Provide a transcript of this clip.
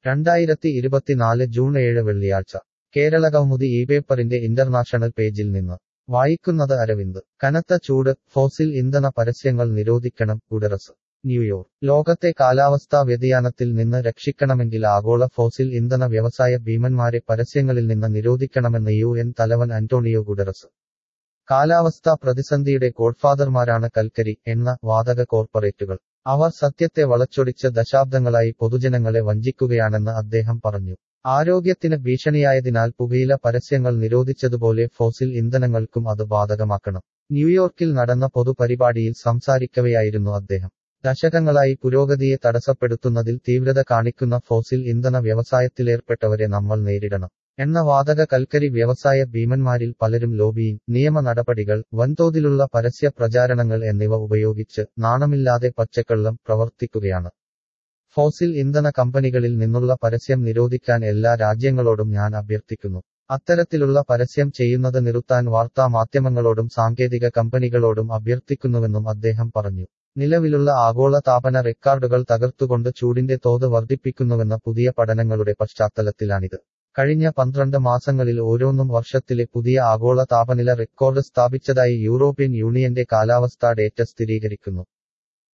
രണ്ടായിരത്തി ഇരുപത്തിനാല് ജൂൺ ഏഴ് വെള്ളിയാഴ്ച കേരളകൗമുദി ഈ പേപ്പറിന്റെ ഇന്റർനാഷണൽ പേജിൽ നിന്ന് വായിക്കുന്നത് അരവിന്ദ് കനത്ത ചൂട് ഫോസിൽ ഇന്ധന പരസ്യങ്ങൾ നിരോധിക്കണം ഗുഡറസ് ന്യൂയോർക്ക് ലോകത്തെ കാലാവസ്ഥാ വ്യതിയാനത്തിൽ നിന്ന് രക്ഷിക്കണമെങ്കിൽ ആഗോള ഫോസിൽ ഇന്ധന വ്യവസായ ഭീമന്മാരെ പരസ്യങ്ങളിൽ നിന്ന് നിരോധിക്കണമെന്ന് യു എൻ തലവൻ അന്റോണിയോ ഗുഡറസ് കാലാവസ്ഥാ പ്രതിസന്ധിയുടെ ഗോഡ്ഫാദർമാരാണ് കൽക്കരി എണ്ണ വാതക കോർപ്പറേറ്റുകൾ അവർ സത്യത്തെ വളച്ചൊടിച്ച് ദശാബ്ദങ്ങളായി പൊതുജനങ്ങളെ വഞ്ചിക്കുകയാണെന്ന് അദ്ദേഹം പറഞ്ഞു ആരോഗ്യത്തിന് ഭീഷണിയായതിനാൽ പുകയില പരസ്യങ്ങൾ നിരോധിച്ചതുപോലെ ഫോസിൽ ഇന്ധനങ്ങൾക്കും അത് ബാധകമാക്കണം ന്യൂയോർക്കിൽ നടന്ന പൊതുപരിപാടിയിൽ സംസാരിക്കവെയായിരുന്നു അദ്ദേഹം ദശകങ്ങളായി പുരോഗതിയെ തടസ്സപ്പെടുത്തുന്നതിൽ തീവ്രത കാണിക്കുന്ന ഫോസിൽ ഇന്ധന വ്യവസായത്തിലേർപ്പെട്ടവരെ നമ്മൾ നേരിടണം എണ്ണ വാതക കൽക്കരി വ്യവസായ ഭീമന്മാരിൽ പലരും ലോബിയിങ് നിയമ നടപടികൾ വൻതോതിലുള്ള പരസ്യ പ്രചാരണങ്ങൾ എന്നിവ ഉപയോഗിച്ച് നാണമില്ലാതെ പച്ചക്കള്ളം പ്രവർത്തിക്കുകയാണ് ഫോസിൽ ഇന്ധന കമ്പനികളിൽ നിന്നുള്ള പരസ്യം നിരോധിക്കാൻ എല്ലാ രാജ്യങ്ങളോടും ഞാൻ അഭ്യർത്ഥിക്കുന്നു അത്തരത്തിലുള്ള പരസ്യം ചെയ്യുന്നത് നിർത്താൻ വാർത്താ മാധ്യമങ്ങളോടും സാങ്കേതിക കമ്പനികളോടും അഭ്യർത്ഥിക്കുന്നുവെന്നും അദ്ദേഹം പറഞ്ഞു നിലവിലുള്ള ആഗോള താപന റെക്കോർഡുകൾ തകർത്തുകൊണ്ട് ചൂടിന്റെ തോത് വർദ്ധിപ്പിക്കുന്നുവെന്ന പുതിയ പഠനങ്ങളുടെ പശ്ചാത്തലത്തിലാണിത് കഴിഞ്ഞ പന്ത്രണ്ട് മാസങ്ങളിൽ ഓരോന്നും വർഷത്തിലെ പുതിയ ആഗോള താപനില റെക്കോർഡ് സ്ഥാപിച്ചതായി യൂറോപ്യൻ യൂണിയന്റെ കാലാവസ്ഥാ ഡേറ്റ സ്ഥിരീകരിക്കുന്നു